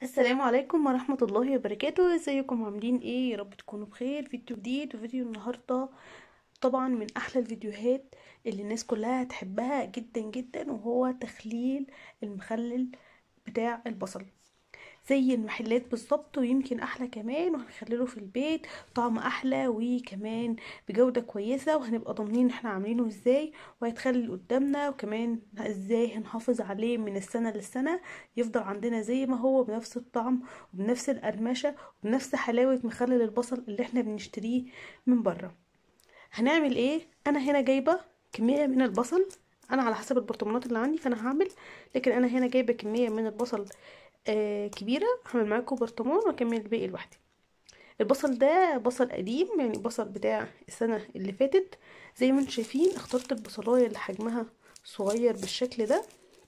السلام عليكم ورحمة الله وبركاته ازيكم عاملين ايه يا رب تكونوا بخير فيديو جديد وفيديو النهاردة طبعا من احلى الفيديوهات اللي الناس كلها هتحبها جدا جدا وهو تخليل المخلل بتاع البصل زي المحلات بالظبط ويمكن احلى كمان وهنخلله في البيت طعم احلى وكمان بجودة كويسة وهنبقى ضامنين احنا عاملينه ازاي وهيتخلل قدامنا وكمان ازاي هنحافظ عليه من السنة للسنة يفضل عندنا زي ما هو بنفس الطعم وبنفس القرمشة وبنفس حلاوة مخلل البصل اللي احنا بنشتريه من بره هنعمل ايه انا هنا جايبة كمية من البصل انا على حسب البرطمانات اللي عندي فانا هعمل لكن انا هنا جايبة كمية من البصل آه كبيرة هعمل معاكم برطمان واكمل الباقي لوحدي البصل ده بصل قديم يعني بصل بتاع السنة اللي فاتت زي ما انتم شايفين اخترت البصلاية اللي حجمها صغير بالشكل ده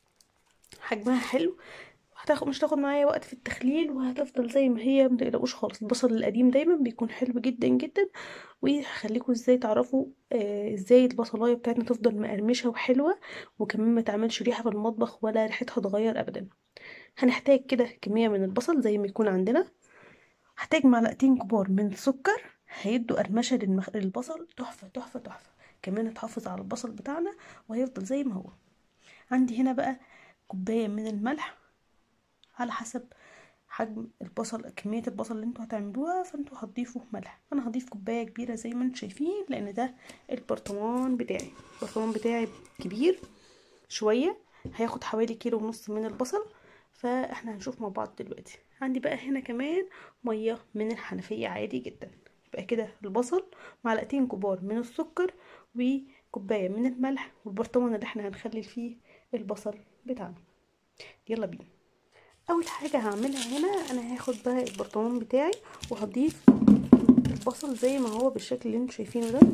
حجمها حلو هتاخد مش تاخد معايا وقت في التخليل وهتفضل زي ما هي متقلقوش خالص البصل القديم دايما بيكون حلو جدا جدا وهخليكم ازاي تعرفوا آه ازاي البصلايه بتاعتنا تفضل مقرمشه وحلوه وكمان ما تعملش ريحه في المطبخ ولا ريحتها تغير ابدا هنحتاج كده كميه من البصل زي ما يكون عندنا هحتاج معلقتين كبار من السكر هيدوا قرمشه للمخ... للبصل تحفه تحفه تحفه كمان هتحافظ على البصل بتاعنا وهيفضل زي ما هو عندي هنا بقى كوبايه من الملح على حسب حجم البصل كمية البصل اللي انتوا هتعملوها فانتوا هتضيفوا ملح انا هضيف كوباية كبيرة زي ما انتوا شايفين لان ده البرطمان بتاعي البرطمان بتاعي كبير شوية هياخد حوالي كيلو ونص من البصل فاحنا هنشوف مع بعض دلوقتي عندي بقى هنا كمان مية من الحنفية عادي جدا يبقى كده البصل معلقتين كبار من السكر وكوباية من الملح والبرطمان اللي احنا هنخلي فيه البصل بتاعنا يلا بينا اول حاجه هعملها هنا انا هاخد بقى البرطمان بتاعي وهضيف البصل زي ما هو بالشكل اللي انتوا شايفينه ده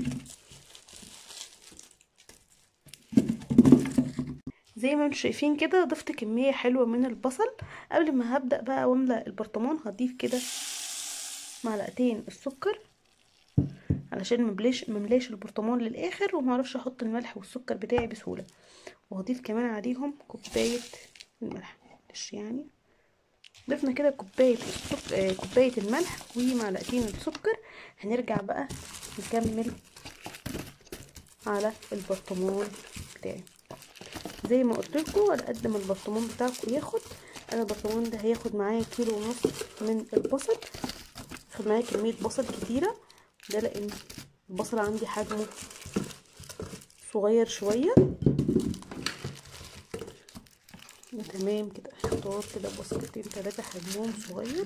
زي ما انتوا شايفين كده ضفت كميه حلوه من البصل قبل ما هبدا بقى واملى البرطمان هضيف كده معلقتين السكر علشان مبلاش مملاش البرطمان للاخر ومعرفش احط الملح والسكر بتاعي بسهوله وهضيف كمان عليهم كوبايه الملح معلش يعني ضفنا كده كوبايه السكر آه كوبايه الملح ومعلقتين السكر هنرجع بقى نكمل على البرطمان بتاعي زي ما قلت لكم على قد ما البرطمان بتاعكم ياخد انا البرطمان ده هياخد معايا كيلو ونص من البصل هاخد معايا كميه بصل كتيره ده لان البصل عندي حجمه صغير شويه تمام كده اختار كده بصلتين تلاتة حجمهم صغير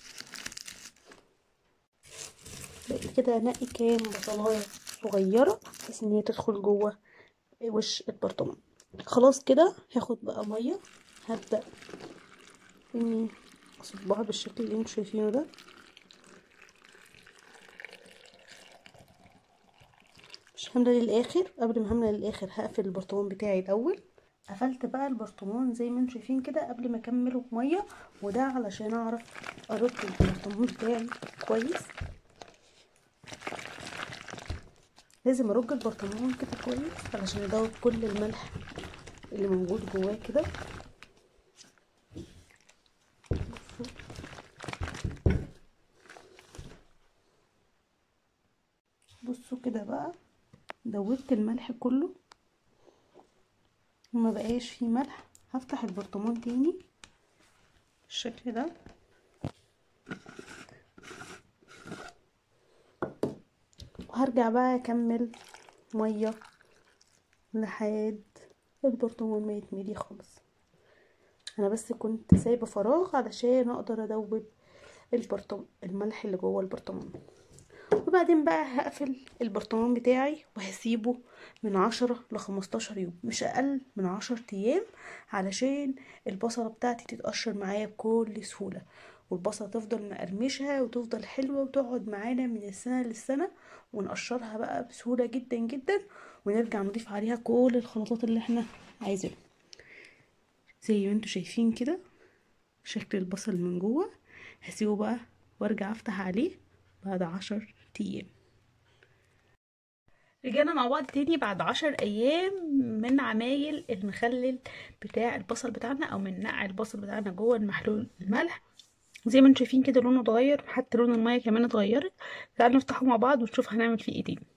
بقيت كده انقي كام بصلايه صغيره بحيث ان هي تدخل جوه وش البرطمان خلاص كده هاخد بقى ميه هبدا اني اصبها بالشكل اللي انتوا شايفينه ده مش هملى للاخر قبل ما هملى للاخر هقفل البرطمان بتاعي الاول قفلت بقى البرطمان زي ما انتم شايفين كده قبل ما اكمله بميه وده علشان اعرف ارد البرطمان بتاعي كويس لازم ارج البرطمان كده كويس علشان يدوب كل الملح اللي موجود جواه كده بصوا كده بقى دوبت الملح كله وما بقاش فيه ملح هفتح البرطمان تاني بالشكل ده وهرجع بقى اكمل ميه لحد البرطمان ما يتملي خالص انا بس كنت سايبه فراغ علشان اقدر ادوب البرطمان الملح اللي جوه البرطمان وبعدين بقى هقفل البرطمان بتاعي وهسيبه من عشرة لخمستاشر يوم مش اقل من عشر ايام علشان البصلة بتاعتي تتقشر معايا بكل سهولة والبصلة تفضل مقرمشة وتفضل حلوة وتقعد معانا من السنة للسنة ونقشرها بقى بسهولة جدا جدا ونرجع نضيف عليها كل الخلطات اللي احنا عايزينها زي ما انتوا شايفين كده شكل البصل من جوه هسيبه بقى وارجع افتح عليه بعد عشر ايام رجعنا مع بعض تاني بعد عشر ايام من عمايل المخلل بتاع البصل بتاعنا او من نقع البصل بتاعنا جوه المحلول الملح زي ما انتم شايفين كده لونه اتغير حتى لون الميه كمان اتغيرت تعالوا نفتحه مع بعض ونشوف هنعمل فيه ايه تاني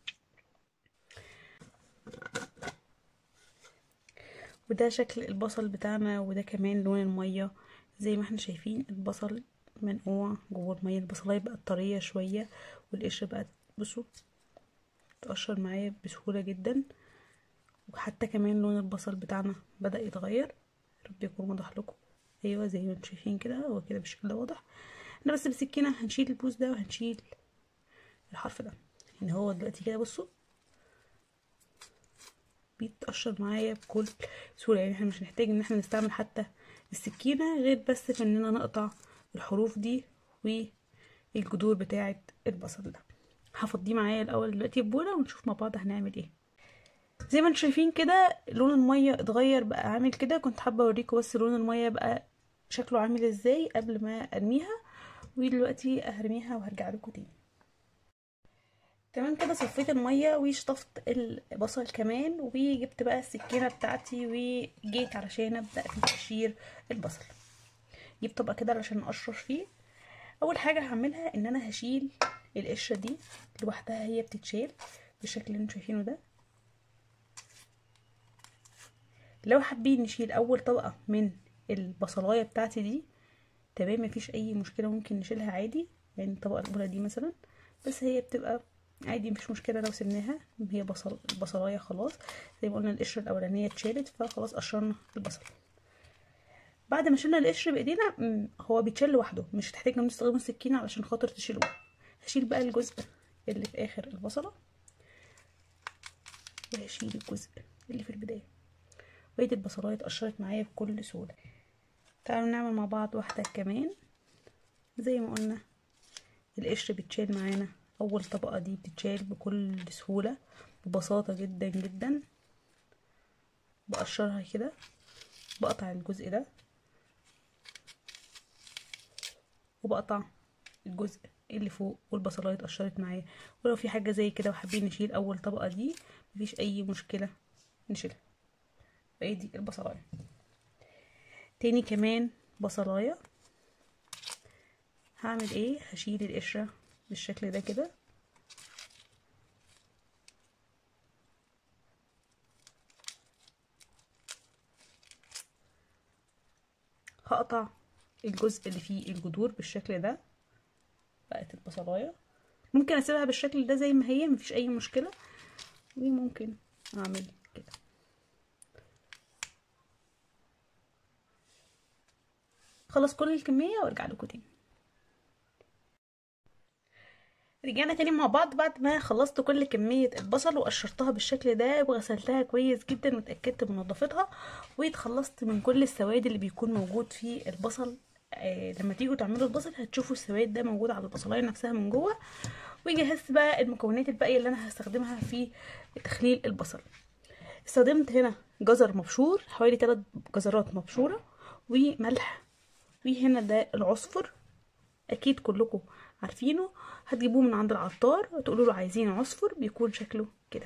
وده شكل البصل بتاعنا وده كمان لون الميه زي ما احنا شايفين البصل منقوع جوه الميه البصلايه بقت طريه شويه والقشره بقت بصوا تقشر معايا بسهوله جدا وحتى كمان لون البصل بتاعنا بدا يتغير رب يكون واضح لكم ايوه زي ما انتم شايفين كده هو كده بالشكل ده واضح احنا بس بالسكينه هنشيل البوز ده وهنشيل الحرف ده يعني هو دلوقتي كده بصوا بيتقشر معايا بكل سهوله يعني احنا مش هنحتاج ان احنا نستعمل حتى السكينه غير بس في اننا نقطع الحروف دي والجذور بتاعه البصل ده هفضيه معايا الاول دلوقتي ببوله ونشوف مع بعض هنعمل ايه زي ما انتم شايفين كده لون الميه اتغير بقى عامل كده كنت حابه اوريكم بس لون الميه بقى شكله عامل ازاي قبل ما ارميها ودلوقتي هرميها وهرجع لكم تاني تمام كده صفيت الميه وشطفت البصل كمان وجبت بقى السكينه بتاعتي وجيت علشان ابدا في تقشير البصل جبت طبق كده علشان اقشر فيه اول حاجه هعملها ان انا هشيل القشره دي لوحدها هي بتتشال بالشكل اللي انتوا شايفينه ده لو حابين نشيل اول طبقه من البصلايه بتاعتي دي تمام مفيش اي مشكله ممكن نشيلها عادي يعني الطبقه الاولى دي مثلا بس هي بتبقى عادي مش مشكله لو سبناها هي بصل البصلايه خلاص زي ما قلنا القشره الاولانيه اتشالت فخلاص قشرنا البصل بعد ما شلنا القشر بايدينا هو بيتشال لوحده مش هتحتاج ان نستخدم السكينه علشان خاطر تشيلوه هشيل بقى الجزء اللي في اخر البصله وهشيل الجزء اللي في البدايه بقيه البصلايه اتقشرت معايا بكل سهوله تعالوا نعمل مع بعض واحده كمان زي ما قلنا القشر بيتشال معانا اول طبقه دي بتتشال بكل سهوله ببساطه جدا جدا بقشرها كده بقطع الجزء ده وبقطع الجزء اللي فوق والبصلايه اتقشرت معايا ولو في حاجه زي كده وحابين نشيل اول طبقه دي مفيش اي مشكله نشيلها فهي دي البصلايه تاني كمان بصلايه هعمل ايه هشيل القشره بالشكل ده كده هقطع الجزء اللي فيه الجذور بالشكل ده بقت البصلايه ممكن اسيبها بالشكل ده زي ما هي مفيش اي مشكله وممكن اعمل كده خلص كل الكميه وارجع لكم تاني رجعنا تاني مع بعض بعد ما خلصت كل كمية البصل وقشرتها بالشكل ده وغسلتها كويس جدا واتأكدت من نظافتها واتخلصت من كل السواد اللي بيكون موجود في البصل آه لما تيجوا تعملوا البصل هتشوفوا السواد ده موجود على البصلايه نفسها من جوه وجهزت بقى المكونات الباقيه اللي انا هستخدمها في تخليل البصل استخدمت هنا جزر مبشور حوالي 3 جزرات مبشوره وملح وهنا ده العصفر اكيد كلكم عارفينه هتجيبوه من عند العطار وتقولوا له عايزين عصفر بيكون شكله كده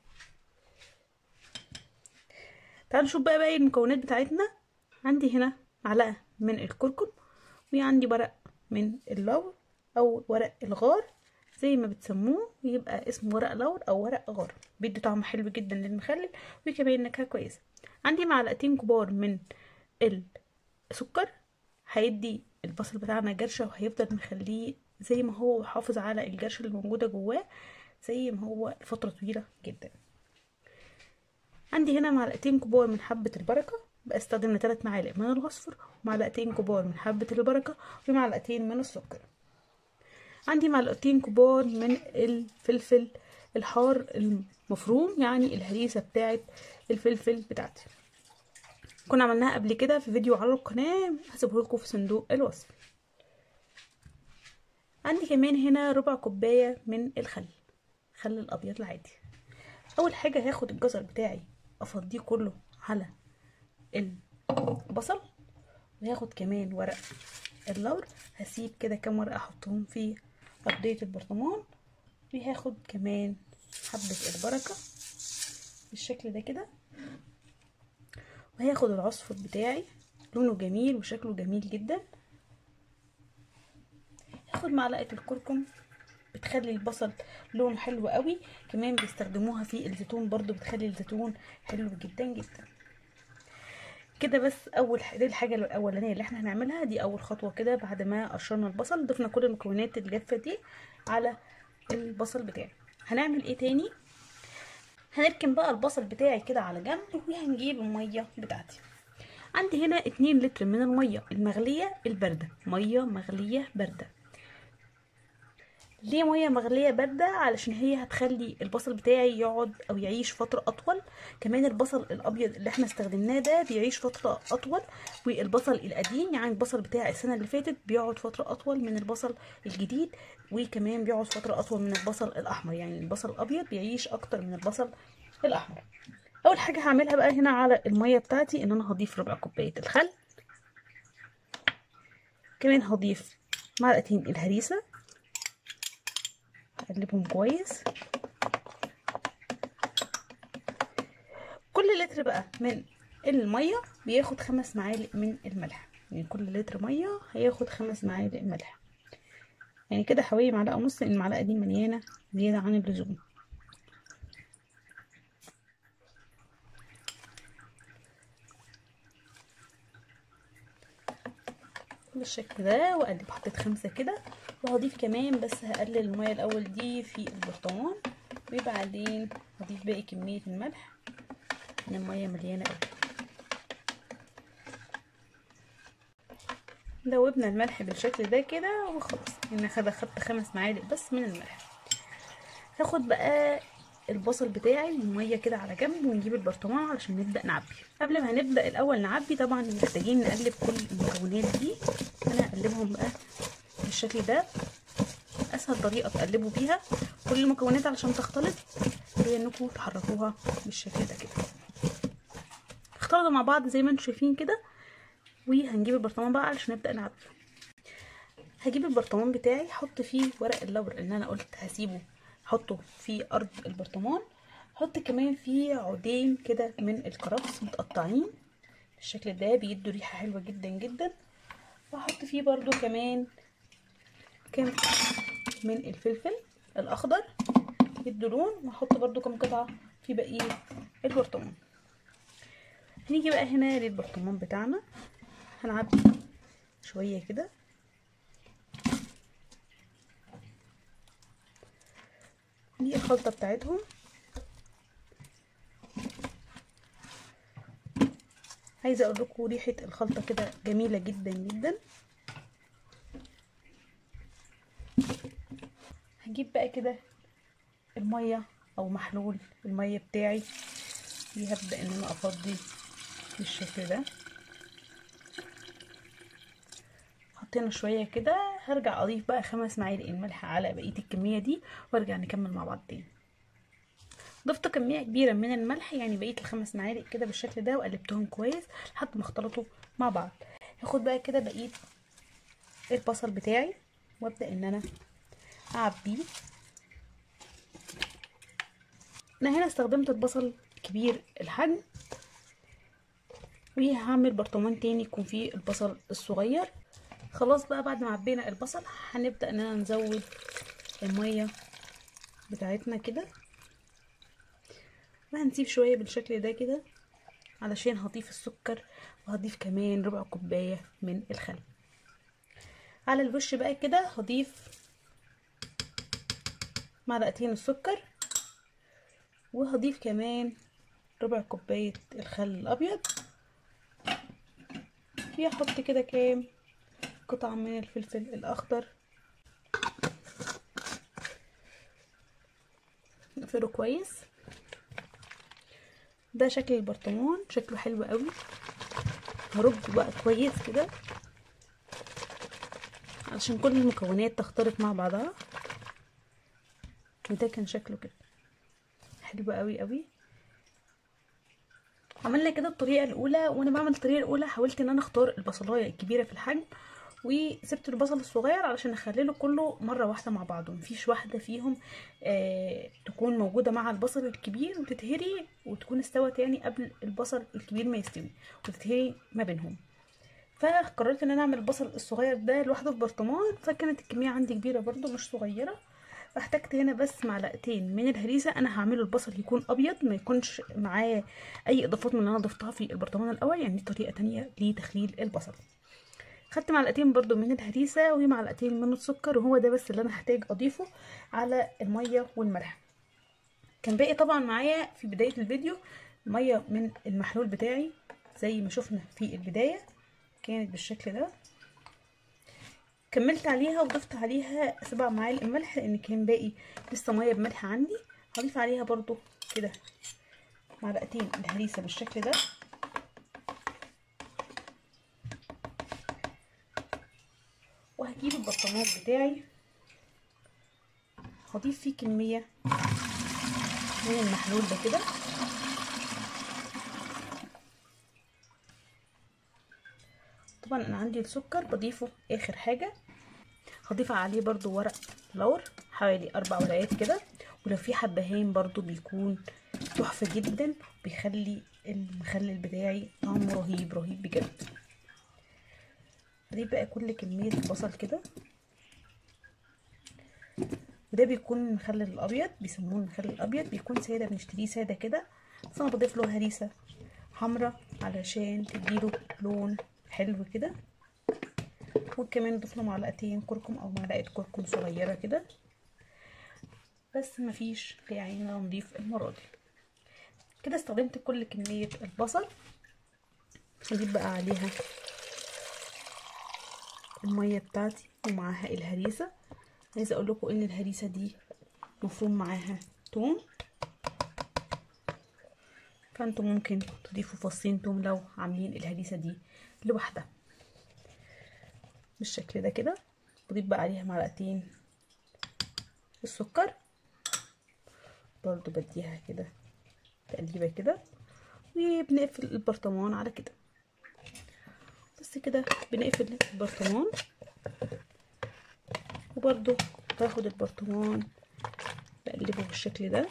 تعالوا نشوف بقى باقي المكونات بتاعتنا عندي هنا معلقه من الكركم وعندي ورق من اللور او ورق الغار زي ما بتسموه يبقى اسمه ورق لور او ورق غار بيدي طعم حلو جدا للمخلل وكمان نكهه كويسه عندي معلقتين كبار من السكر هيدي البصل بتاعنا جرشه وهيفضل مخليه زي ما هو وحافظ على الجرشه اللي موجوده جواه زي ما هو لفتره طويله جدا عندي هنا معلقتين كبار من حبه البركه بقى استخدمنا 3 معالق من العصفر ومعلقتين كبار من حبه البركه ومعلقتين من السكر عندي معلقتين كبار من الفلفل الحار المفروم يعني الهريسه بتاعه الفلفل بتاعتي كنا عملناها قبل كده في فيديو على القناه هسيبه لكم في صندوق الوصف عندي كمان هنا ربع كوبايه من الخل خل الابيض العادي اول حاجه هاخد الجزر بتاعي افضيه كله على البصل وهاخد كمان ورق اللور هسيب كده كام ورقه احطهم في ارضيه البرطمان وهاخد كمان حبة البركة بالشكل ده كده وهاخد العصفر بتاعي لونه جميل وشكله جميل جدا هاخد معلقة الكركم بتخلي البصل لونه حلو قوي كمان بيستخدموها في الزيتون برضو بتخلي الزيتون حلو جدا جدا كده بس اول ح- دي الحاجه الاولانيه اللي احنا هنعملها دي اول خطوه كده بعد ما قشرنا البصل ضفنا كل المكونات الجافه دي على البصل بتاعي هنعمل ايه تاني هنركن بقى البصل بتاعي كده على جنب وهنجيب الميه بتاعتي عندي هنا 2 لتر من الميه المغليه البارده ميه مغليه بارده ليه ميه مغليه بارده علشان هي هتخلي البصل بتاعي يقعد او يعيش فتره اطول كمان البصل الابيض اللي احنا استخدمناه ده بيعيش فتره اطول والبصل القديم يعني البصل بتاع السنه اللي فاتت بيقعد فتره اطول من البصل الجديد وكمان بيقعد فتره اطول من البصل الاحمر يعني البصل الابيض بيعيش اكتر من البصل الاحمر اول حاجه هعملها بقى هنا على الميه بتاعتي ان انا هضيف ربع كوبايه الخل كمان هضيف معلقتين الهريسه اقلبهم كويس كل لتر بقى من الميه بياخد خمس معالق من الملح يعني كل لتر ميه هياخد خمس معالق ملح يعني كده حوالي معلقه ونص لان المعلقه دي مليانه زياده عن اللزوم بالشكل ده واقلب حطيت خمسة كده وهضيف كمان بس هقلل المية الاول دي في البرطمان وبعدين هضيف باقي كمية الملح ان المية مليانة قوي دوبنا الملح بالشكل ده كده وخلاص انا خد خدت خمس معالق بس من الملح هاخد بقى البصل بتاعي والميه كده على جنب ونجيب البرطمان علشان نبدا نعبي قبل ما هنبدا الاول نعبي طبعا محتاجين نقلب كل المكونات دي انا هقلبهم بقى بالشكل ده اسهل طريقه تقلبوا بيها كل المكونات علشان تختلط هي انكم تحركوها بالشكل ده كده اختلطوا مع بعض زي ما انتم شايفين كده وهنجيب البرطمان بقى علشان نبدا نعبي هجيب البرطمان بتاعي احط فيه ورق اللور اللي انا قلت هسيبه احطه في ارض البرطمان احط كمان فيه عودين كده من الكرفس متقطعين بالشكل ده بيدوا ريحه حلوه جدا جدا واحط فيه برضو كمان كام من الفلفل الاخضر يدوا لون واحط برضو كام قطعه في بقيه البرطمان هنيجي بقى هنا للبرطمان بتاعنا هنعبي شويه كده دي الخلطة بتاعتهم عايزة اقول لكم ريحة الخلطة كده جميلة جدا جدا هجيب بقى كده المية او محلول المية بتاعي هبدأ ان انا افضي بالشكل ده حطينا شوية كده هرجع اضيف بقى خمس معالق الملح على بقية الكمية دي وارجع نكمل مع بعض تاني ضفت كمية كبيرة من الملح يعني بقية الخمس معالق كده بالشكل ده وقلبتهم كويس لحد ما اختلطوا مع بعض هاخد بقى كده بقية البصل بتاعي وابدأ ان انا اعبيه انا هنا استخدمت البصل كبير الحجم وهعمل برطمان تاني يكون فيه البصل الصغير خلاص بقى بعد ما عبينا البصل هنبدأ اننا نزود المية بتاعتنا كده وهنسيب شوية بالشكل ده كده علشان هضيف السكر وهضيف كمان ربع كوباية من الخل على الوش بقى كده هضيف معلقتين السكر وهضيف كمان ربع كوباية الخل الأبيض وهحط كده كام قطعة من الفلفل الأخضر نقفله كويس ده شكل البرطمان شكله حلو قوي هرج بقى كويس كده علشان كل المكونات تختلط مع بعضها وده كان شكله كده حلو قوي قوي عملنا كده الطريقه الاولى وانا بعمل الطريقه الاولى حاولت ان انا اختار البصلايه الكبيره في الحجم وسبت البصل الصغير علشان اخلله كله مره واحده مع بعضه مفيش واحده فيهم آه تكون موجوده مع البصل الكبير وتتهري وتكون استوت يعني قبل البصل الكبير ما يستوي وتتهري ما بينهم فقررت ان انا اعمل البصل الصغير ده لوحده في برطمان فكانت الكميه عندي كبيره برضو مش صغيره فاحتجت هنا بس معلقتين من الهريسه انا هعمله البصل يكون ابيض ما يكونش معاه اي اضافات من اللي انا ضفتها في البرطمان الاول يعني دي طريقه تانية لتخليل البصل خدت معلقتين برضو من الهريسه ومعلقتين من السكر وهو ده بس اللي انا هحتاج اضيفه على الميه والملح كان باقي طبعا معايا في بدايه الفيديو ميه من المحلول بتاعي زي ما شفنا في البدايه كانت بالشكل ده كملت عليها وضفت عليها سبع معالق ملح لان كان باقي لسه ميه بملح عندي هضيف عليها برضو كده معلقتين الهريسه بالشكل ده وهجيب البرطمان بتاعي هضيف فيه كميه من المحلول ده كده طبعا انا عندي السكر بضيفه اخر حاجه هضيف عليه برضو ورق لور حوالي اربع ورقات كده ولو في حبهان برضو بيكون تحفه جدا بيخلي المخلل بتاعي طعمه رهيب رهيب بجد اضيف بقى كل كميه بصل كده وده بيكون المخلل الابيض بيسموه المخلل الابيض بيكون ساده بنشتريه ساده كده بس انا بضيف له هريسه حمرا علشان تديله لون حلو كده وكمان ضفنا معلقتين كركم او معلقه كركم صغيره كده بس مفيش يعني نضيف المره دي كده استخدمت كل كميه البصل هجيب بقى عليها الميه بتاعتي ومعاها الهريسه عايزه اقول لكم ان الهريسه دي مفروم معاها توم فانتم ممكن تضيفوا فصين توم لو عاملين الهريسه دي لوحدها بالشكل ده كده بضيف بقى عليها معلقتين السكر برضو بديها كده تقليبه كده وبنقفل البرطمان على كده بس كده بنقفل البرطمان وبرضو باخد البرطمان بقلبه بالشكل ده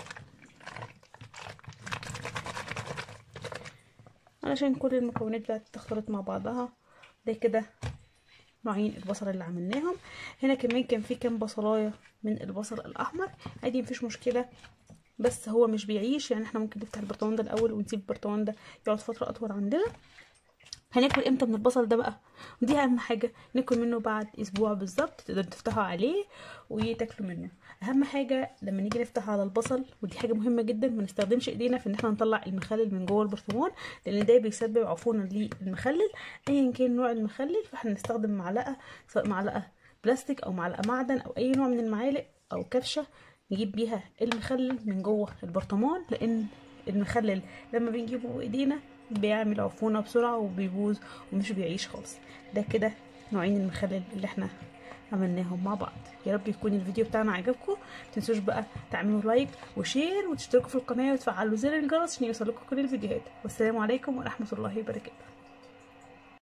علشان كل المكونات بتاعتي تختلط مع بعضها ده كده نوعين البصل اللي عملناهم هنا كمان كان في كام بصلايه من البصل الاحمر عادي مفيش مشكله بس هو مش بيعيش يعني احنا ممكن نفتح البرطمان ده الاول ونسيب البرطمان ده يقعد فتره اطول عندنا هناكل امتى من البصل ده بقى ودي اهم حاجه ناكل منه بعد اسبوع بالظبط تقدروا تفتحوا عليه وتاكلوا منه اهم حاجه لما نيجي نفتح على البصل ودي حاجه مهمه جدا ما نستخدمش ايدينا في ان احنا نطلع المخلل من جوه البرطمان لان ده بيسبب عفونه للمخلل ايا كان نوع المخلل فاحنا نستخدم معلقه سواء معلقه بلاستيك او معلقه معدن او اي نوع من المعالق او كبشه نجيب بيها المخلل من جوه البرطمان لان المخلل لما بنجيبه بايدينا بيعمل عفونه بسرعه وبيبوظ ومش بيعيش خالص ده كده نوعين المخلل اللي احنا عملناهم مع بعض يا رب يكون الفيديو بتاعنا عجبكم متنسوش بقى تعملوا لايك وشير وتشتركوا في القناه وتفعلوا زر الجرس عشان يوصلكم كل الفيديوهات والسلام عليكم ورحمه الله وبركاته